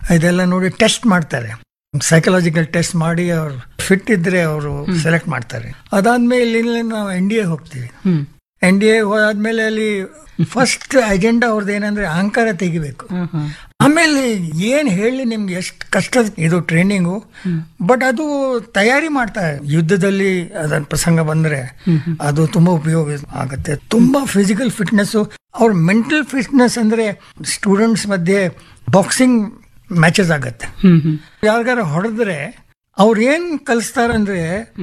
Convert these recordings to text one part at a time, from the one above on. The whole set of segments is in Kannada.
ಇದೆಲ್ಲ ನೋಡಿ ಟೆಸ್ಟ್ ಮಾಡ್ತಾರೆ ಸೈಕಲಾಜಿಕಲ್ ಟೆಸ್ಟ್ ಮಾಡಿ ಅವ್ರು ಫಿಟ್ ಇದ್ರೆ ಅವರು ಸೆಲೆಕ್ಟ್ ಮಾಡ್ತಾರೆ ಅದಾದ್ಮೇಲೆ ಇಲ್ಲಿ ನಾವು ಎನ್ ಡಿ ಎ ಹೋಗ್ತೀವಿ ಹ್ಮ್ ಎನ್ ಡಿ ಎ ಹೋದಾದ್ಮೇಲೆ ಅಲ್ಲಿ ಫಸ್ಟ್ ಅಜೆಂಡಾ ಅವ್ರದ್ದು ಏನಂದ್ರೆ ಅಹಂಕಾರ ತೆಗಿಬೇಕು ಹಾ, ಹಾ. ಆಮೇಲೆ ಏನ್ ಹೇಳಿ ನಿಮ್ಗೆ ಎಷ್ಟು ಕಷ್ಟ ಇದು ಟ್ರೈನಿಂಗು ಬಟ್ ಅದು ತಯಾರಿ ಮಾಡ್ತಾರೆ ಯುದ್ಧದಲ್ಲಿ ಅದನ್ನ ಪ್ರಸಂಗ ಬಂದ್ರೆ ಅದು ತುಂಬಾ ಉಪಯೋಗ ಆಗುತ್ತೆ ತುಂಬಾ ಫಿಸಿಕಲ್ ಫಿಟ್ನೆಸ್ ಅವ್ರ ಮೆಂಟಲ್ ಫಿಟ್ನೆಸ್ ಅಂದ್ರೆ ಸ್ಟೂಡೆಂಟ್ಸ್ ಮಧ್ಯೆ ಬಾಕ್ಸಿಂಗ್ ಮ್ಯಾಚಸ್ ಆಗತ್ತೆ ಹ್ಮ್ ಹ್ಮ್ ಯಾರಿಗಾರ ಹೊಡೆದ್ರೆ ಅವ್ರು ಏನ್ ಕಲಿಸ್ತಾರಂದ್ರೆ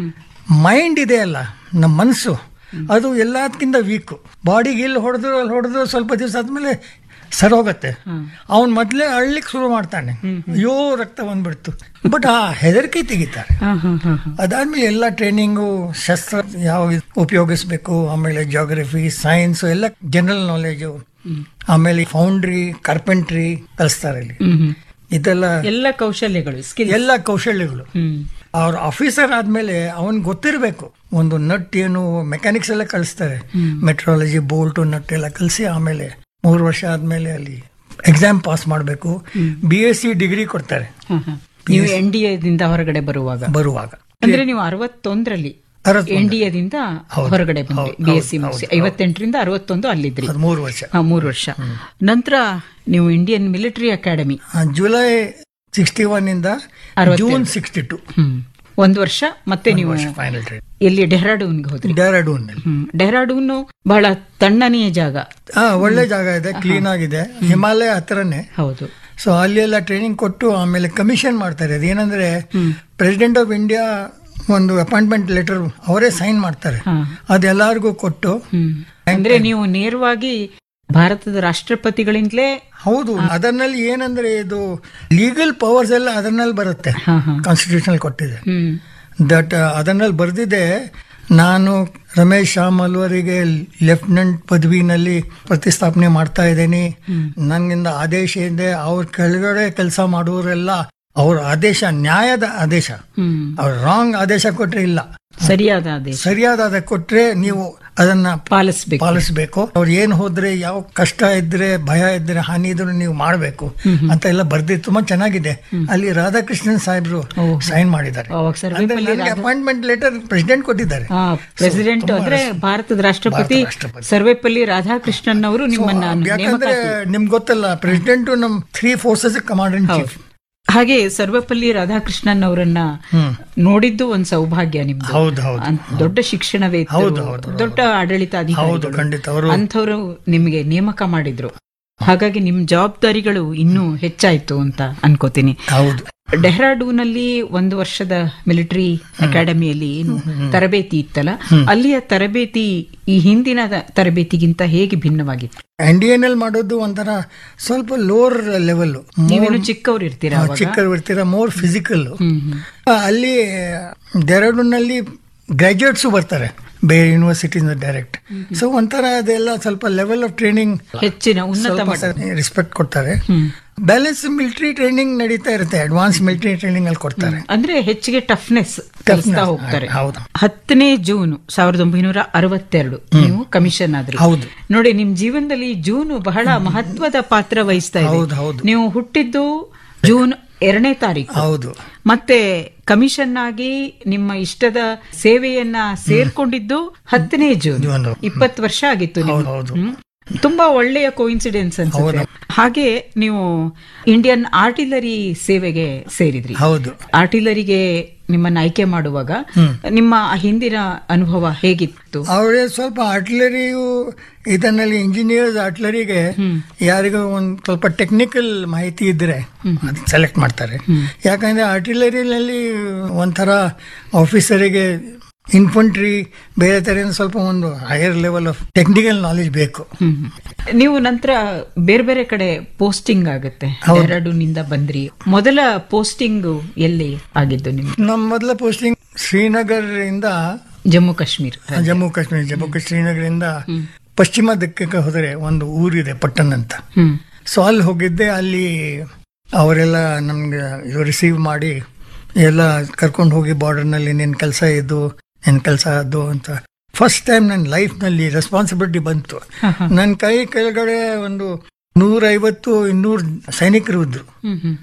ಮೈಂಡ್ ಇದೆ ಅಲ್ಲ ನಮ್ಮ ಮನಸ್ಸು ಅದು ಎಲ್ಲದಕ್ಕಿಂತ ವೀಕು ಬಾಡಿಗೆ ಇಲ್ಲಿ ಹೊಡೆದ್ರು ಅಲ್ಲಿ ಹೊಡೆದ್ರು ಸ್ವಲ್ಪ ದಿವಸ ಆದ್ಮೇಲೆ ಸರ್ ಹೋಗತ್ತೆ ಅವನ್ ಮೊದ್ಲೇ ಅಳ್ಲಿಕ್ಕೆ ಶುರು ಮಾಡ್ತಾನೆ ಅಯ್ಯೋ ರಕ್ತ ಬಂದ್ಬಿಡ್ತು ಬಟ್ ಆ ಹೆದರಿಕೆ ತೆಗಿತಾರೆ ಹಾ, ಹಾ, ಹಾ, ಹಾ. ಅದಾದ್ಮೇಲೆ ಎಲ್ಲ ಟ್ರೈನಿಂಗು ಶಸ್ತ್ರ ಯಾವ ಉಪಯೋಗಿಸ್ಬೇಕು ಆಮೇಲೆ ಜಾಗ್ರಫಿ ಸೈನ್ಸ್ ಎಲ್ಲ ಜನರಲ್ ನಾಲೆಜು ಆಮೇಲೆ ಫೌಂಡ್ರಿ ಕಾರ್ಪೆಂಟ್ರಿ ಕಲಿಸ್ತಾರೆ ಇಲ್ಲಿ ಹ್ಮ್ ಹ್ಮ್. ಇದೆಲ್ಲ ಎಲ್ಲ ಕೌಶಲ್ಯಗಳು ಸ್ಕಿಲ್ ಎಲ್ಲ ಕೌಶಲ್ಯಗಳು ಹ್ಮ್ ಅವ್ರ ಆಫೀಸರ್ ಆದ್ಮೇಲೆ ಅವನ್ ಗೊತ್ತಿರಬೇಕು ಒಂದು ನಟ್ ಏನು ಮೆಕ್ಯಾನಿಕ್ಸ್ ಎಲ್ಲ ಕಲಿಸ್ತಾರೆ ಮೆಟ್ರಾಲಜಿ ಬೋಲ್ಟು ನಟ್ ಎಲ್ಲ ಕಲಿಸಿ ಆಮೇಲೆ ಮೂರು ವರ್ಷ ಆದ್ಮೇಲೆ ಅಲ್ಲಿ ಎಕ್ಸಾಮ್ ಪಾಸ್ ಮಾಡಬೇಕು ಬಿ ಎಸ್ ಸಿ ಡಿಗ್ರಿ ಕೊಡ್ತಾರೆ ಹಾ, ಹಾ. ನೀವು ಎನ್ ಡಿ ಎದಿಂದ ಹೊರಗಡೆ ಬರುವಾಗ ಬರುವಾಗ ಅಂದ್ರೆ ನೀವು ಅರವತ್ತೊಂದರಲ್ಲಿ ಅರವತ್ತೊಂದು. ಎನ್ ಡಿ ಎದಿಂದ ಹೌದು. ಹೊರಗಡೆ ಬಂದ್ರಿ ಹೌದು, ಬಿ ಎಸ್ ಸಿ ಹೌದು, ಮುಗಿಸಿ ಹೌದು. ಐವತ್ತೆಂಟರಿಂದ ಅರವತ್ತೊಂದು ಅಲ್ಲಿದ್ರಿ ಅದು ಮೂರು ವರ್ಷ ಹಾ, ಮೂರು ವರ್ಷ ನಂತರ ನೀವು ಇಂಡಿಯನ್ ಮಿಲಿಟರಿ ಅಕಾಡೆಮಿ ಆ, ಜುಲೈ ಸಿಕ್ಸ್ಟಿ ಒನ್ ಇಂದ ಅರವತ್ತೆರಡು. ಜೂನ್ ಸಿಕ್ಸ್ಟಿ ಟು ಹ್ಮ್ ಒಂದು ವರ್ಷ ಮತ್ತೆ ನೀವು ಫೈನಲ್ ಟ್ರೈನ್ ಎಲ್ಲಿ ಡೆಹ್ರಾಡೂನ್ಗೆ ಹೋದ್ರಿ ಡೆಹ್ರಾಡೂನ್ ಹ್ಮ್ ಡೆಹ್ರಾಡೂನ್ ಬಹಳ ತಣ್ಣನೆಯ ಜಾಗ ಹಾ ಒಳ್ಳೆ ಜಾಗ ಇದೆ ಕ್ಲೀನ್ ಆಗಿದೆ ಹಿಮಾಲಯ ಹತ್ರನೇ ಹೌದು ಸೊ ಅಲ್ಲಿ ಎಲ್ಲ ಟ್ರೈನಿಂಗ್ ಕೊಟ್ಟು ಆಮೇಲೆ ಕಮಿಷನ್ ಮಾಡ್ತಾರೆ ಅದೇನಂದ್ರೆ ಪ್ರೆಸಿಡೆಂಟ್ ಆಫ್ ಇಂಡಿಯಾ ಒಂದು ಅಪಾಯಿಂಟ್ಮೆಂಟ್ ಲೆಟರ್ ಅವರೇ ಸೈನ್ ಮಾಡ್ತಾರೆ ಹಾ. ಅದೆಲ್ಲರಿಗೂ ಕೊಟ್ಟು ಹ್ಮ್ ಅಂದ್ರೆ ನೀವು ನೇರವಾಗಿ ಭಾರತದ ರಾಷ್ಟ್ರಪತಿಗಳಿಂದಲೇ ಹೌದು ಅದರಲ್ಲಿ ಏನಂದ್ರೆ ಇದು ಲೀಗಲ್ ಪವರ್ಸ್ ಎಲ್ಲ ಅದರಲ್ಲಿ ಬರುತ್ತೆ ಹಾ ಹಾ ಕಾನ್ಸ್ಟಿಟ್ಯೂಷನ್ ಕೊಟ್ಟಿದೆ ಹ್ಮ್ ದಟ್ ಅದರಲ್ಲಿ ಬರೆದಿದೆ ನಾನು ರಮೇಶ್ ಶಾಮಲ್ ಅವರಿಗೆ ಲೆಫ್ಟಿನೆಂಟ್ ಪದವಿನಲ್ಲಿ ಪ್ರತಿಸ್ಥಾಪನೆ ಮಾಡ್ತಾ ಇದ್ದೀನಿ ನನ್ನಿಂದ ಆದೇಶ ಇದೆ ಅವ್ರ ಕೆಳಗಡೆ ಕೆಲಸ ಮಾಡುವವರೆಲ್ಲ ಅವ್ರ ಆದೇಶ ನ್ಯಾಯದ ಆದೇಶ ಹ್ಮ್ ಅವ್ರು ರಾಂಗ್ ಆದೇಶ ಕೊಟ್ರೆ ಇಲ್ಲ ಸರಿಯಾದ ಆದೇಶ ಸರಿಯಾದ ಆದೇಶ ಕೊಟ್ರೆ ನೀವು ಅದನ್ನ ಪಾಲಿಸ್ಬೇಕು ಪಾಲಿಸ್ಬೇಕು ಅವ್ರು ಏನ್ ಹೋದ್ರೆ ಯಾವ ಕಷ್ಟ ಇದ್ರೆ ಭಯ ಇದ್ರೆ ಹಾನಿ ಇದ್ರು ನೀವು ಮಾಡಬೇಕು ಅಂತ ಎಲ್ಲ ಬರ್ದಿ ತುಂಬಾ ಚೆನ್ನಾಗಿದೆ ಅಲ್ಲಿ ರಾಧಾಕೃಷ್ಣನ್ ಸಾಹೇಬ್ರು ಸೈನ್ ಮಾಡಿದ್ದಾರೆ ಅವಾಗ ಸರ್ವೇಪಲ್ಲಿ ಅಪಾಯಿಂಟ್ಮೆಂಟ್ ಲೆಟರ್ ಪ್ರೆಸಿಡೆಂಟ್ ಕೊಟ್ಟಿದ್ದಾರೆ ಹಾ ಪ್ರೆಸಿಡೆಂಟ್ ಅಂದ್ರೆ ಭಾರತದ ರಾಷ್ಟ್ರಪತಿ ಭಾರತದ ರಾಷ್ಟ್ರಪತಿ. ಸರ್ವೇಪಲ್ಲಿ ರಾಧಾಕೃಷ್ಣನ್ ಅವರು ನಿಮ್ಮನ್ನ ಯಾಕಂದ್ರೆ ನೇಮಕಾತಿ ನಿಮ್ಗೆ ಗೊತ್ತಲ್ಲ ಪ್ರೆಸಿಡೆಂಟ್ ನಮ್ three forces commander in chief ಹಾಗೆ ಸರ್ವಪಲ್ಲಿ ರಾಧಾಕೃಷ್ಣನ್ ಅವರನ್ನ ನೋಡಿದ್ದು ಒಂದ್ ಸೌಭಾಗ್ಯ ನಿಮ್ದು ಹೌದು ಹೌದು ಅನ್- ದೊಡ್ಡ ಶಿಕ್ಷಣವೇ ಹೌದು, ಹೌದು, ದೊಡ್ಡ ಆಡಳಿತ ಹೌದು ಖಂಡಿತ ಅವರು ಅಂಥವ್ರು ನಿಮಗೆ ನೇಮಕ ಮಾಡಿದ್ರು ಹಾಗಾಗಿ ನಿಮ್ ಜವಾಬ್ದಾರಿಗಳು ಇನ್ನೂ ಹೆಚ್ಚಾಯ್ತು ಅಂತ ಅನ್ಕೋತೀನಿ ಹೌದು ಡೆಹ್ರಾಡೂನ್ ಅಲ್ಲಿ ಒಂದು ವರ್ಷದ ಮಿಲಿಟರಿ ಅಕಾಡೆಮಿಯಲ್ಲಿ ಏನು ತರಬೇತಿ ಇತ್ತಲ್ಲ ಅಲ್ಲಿಯ ತರಬೇತಿ ಈ ಹಿಂದಿನ ತ- ತರಬೇತಿಗಿಂತ ಹೇಗೆ ಭಿನ್ನವಾಗಿತ್ತು ಎನ್ ಡಿ ಎನ್ ಎಲ್ ಮಾಡೋದು ಒಂಥರ ಸ್ವಲ್ಪ ಲೋವರ್ ಲೆವೆಲ್ ನೀವೇನು ಚಿಕ್ಕವ್ರು ಇರ್ತೀರಾ ಅವಾಗ ಚಿಕ್ಕರು ಇರ್ತೀರ ಮೋರ್ ಫಿಸಿಕಲ್ ಹ್ಮ್ ಹ್ಮ್. ಅಲ್ಲಿ ಡೆಹ್ರಾಡೂನ್ನಲ್ಲಿ ಗ್ರಾಜುಯೇಟ್ಸು ಬರ್ತಾರೆ ಬೇರೆ ಯೂನಿವರ್ಸಿಟಿಯಿಂದ ಡೈರೆಕ್ಟ್ ಸೊ ಒಂಥರ ಅದೆಲ್ಲ ಸ್ವಲ್ಪ ಲೆವೆಲ್ ಆಫ್ ಟ್ರೈನಿಂಗ್ ಹೆಚ್ಚಿನ ಉನ್ನತ ಮಟ್ಟ ರೆಸ್ಪೆಕ್ಟ್ ಕೊಡ್ತಾರೆ ಹ್ಮ್. ಬ್ಯಾಲೆನ್ಸ್ ಮಿಲಿಟರಿ ಟ್ರೈನಿಂಗ್ ನಡೀತಾ ಇರುತ್ತೆ ಅಡ್ವಾನ್ಸ್ ಮಿಲಿಟರಿ ಟ್ರೈನಿಂಗ್ ಅಲ್ಲಿ ಕೊಡ್ತಾರೆ ಅಂದ್ರೆ ಹೆಚ್ಚಿಗೆ ಟಫ್ನೆಸ್ ಕಲಿಸ್ತಾ ಹೋಗ್ತಾರೆ ಹೌದು ಹತ್ತನೇ ಜೂನ್ ಸಾವಿರದ ಒಂಬೈನೂರ ಅರವತ್ತೆರಡು ನೀವು ಕಮಿಷನ್ ಆದ್ರಿ ಹೌದು ನೋಡಿ ನಿಮ್ ಜೀವನದಲ್ಲಿ ಜೂನ್ ಬಹಳ ಮಹತ್ವದ ಪಾತ್ರ ವಹಿಸ್ತಾ ಇದೆ ಹೌದು ಹೌದು ನೀವು ಹುಟ್ಟಿದ್ದು ಜೂನ್ ಎರಡನೇ ತಾರೀಕು ಹೌದು ಮತ್ತೆ ಕಮಿಷನ್ ಆಗಿ ನಿಮ್ಮ ಇಷ್ಟದ ಸೇವೆಯನ್ನ ಸೇರ್ಕೊಂಡಿದ್ದು ಹತ್ತನೇ ಜೂನ್ ಜೂನ್. ಇಪ್ಪತ್ತು ವರ್ಷ ಆಗಿತ್ತು ನಿಮ್ಗೆ. ಹೌದು ಹೌದು ಹ್ಮ್. ತುಂಬಾ ಒಳ್ಳೆಯ ಕೋಇನ್ಸಿಡೆನ್ಸ್ ಅನ್ಸುತ್ತೆ ಹಾಗೆ ನೀವು ಇಂಡಿಯನ್ ಆರ್ಟಿಲರಿ ಸೇವೆಗೆ ಸೇರಿದ್ರಿ ಹೌದು ಆರ್ಟಿಲರಿಗೆ ನಿಮ್ಮನ್ನ ಆಯ್ಕೆ ಮಾಡುವಾಗ ನಿಮ್ಮ ಆ ಹಿಂದಿನ ಅನುಭವ ಹೇಗಿತ್ತು ಅವರೇ ಸ್ವಲ್ಪ ಆರ್ಟಿಲರಿಯು ಇದನ್ನಲ್ಲಿ ಇಂಜಿನಿಯರ್ಸ್ ಆರ್ಟಿಲರಿಗೆ ಯಾರಿಗೂ ಒಂದು ಸ್ವಲ್ಪ ಟೆಕ್ನಿಕಲ್ ಮಾಹಿತಿ ಇದ್ರೆ ಸೆಲೆಕ್ಟ್ ಮಾಡ್ತಾರೆ ಯಾಕಂದ್ರೆ ಆರ್ಟಿಲರಿನಲ್ಲಿ ಒಂಥರ ಆಫೀಸರಿಗೆ ಇನ್ಫಂಟ್ರಿ ಬೇರೆ ತರ ಸ್ವಲ್ಪ ಒಂದು higher level of technical knowledge ಬೇಕು ಹ್ಮ್. ನೀವು ನಂತರ ಬೇರೆ ಬೇರೆ ಕಡೆ ಪೋಸ್ಟಿಂಗ್ ಆಗುತ್ತೆ ಡೆಹ್ರಾಡೂನ್ನಿಂದ ಬಂದ್ರಿ ಮೊದಲ ಪೋಸ್ಟಿಂಗ್ ಎಲ್ಲಿ ಆಗಿದ್ದು ನಿಮ್ಗೆ ನಮ್ಮ ಮೊದಲ ಪೋಸ್ಟಿಂಗ್ ಶ್ರೀನಗರ್ ಇಂದ ಜಮ್ಮು ಕಾಶ್ಮೀರ ಜಮ್ಮು ಕಾಶ್ಮೀರ ಜಮ್ಮು ಕಾಶ್ಮೀರ ಶ್ರೀನಗರಿಂದ ಪಶ್ಚಿಮ ದಿಕ್ಕಕ್ಕೆ ಹೋದರೆ ಒಂದು ಊರಿದೆ ಪಟ್ಟಣ ಅಂತ ಹ್ಮ್ ಸೊ ಅಲ್ಲಿ ಹೋಗಿದ್ದೆ ಅಲ್ಲಿ ಅವರೆಲ್ಲ ನಮ್ಗೆ ರಿಸೀವ್ ಮಾಡಿ ಎಲ್ಲ ಕರ್ಕೊಂಡು ಹೋಗಿ ಬಾರ್ಡರ್ನಲ್ಲಿ ನಿನ್ನ ಕೆಲಸ ಇದ್ದು ನಿನ್ನ ಕೆಲಸ ಅದು ಅಂತ ಫಸ್ಟ್ ಟೈಮ್ ನನ್ನ ಲೈಫ್ನಲ್ಲಿ ರೆಸ್ಪಾನ್ಸಿಬಿಲಿಟಿ ಬಂತು ನನ್ನ ಕೈ ಕೆಳಗಡೆ ಒಂದು ನೂರೈವತ್ತು ಇನ್ನೂರು ಸೈನಿಕರು ಇದ್ರು ಹ್ಮ್ ಹ್ಮ್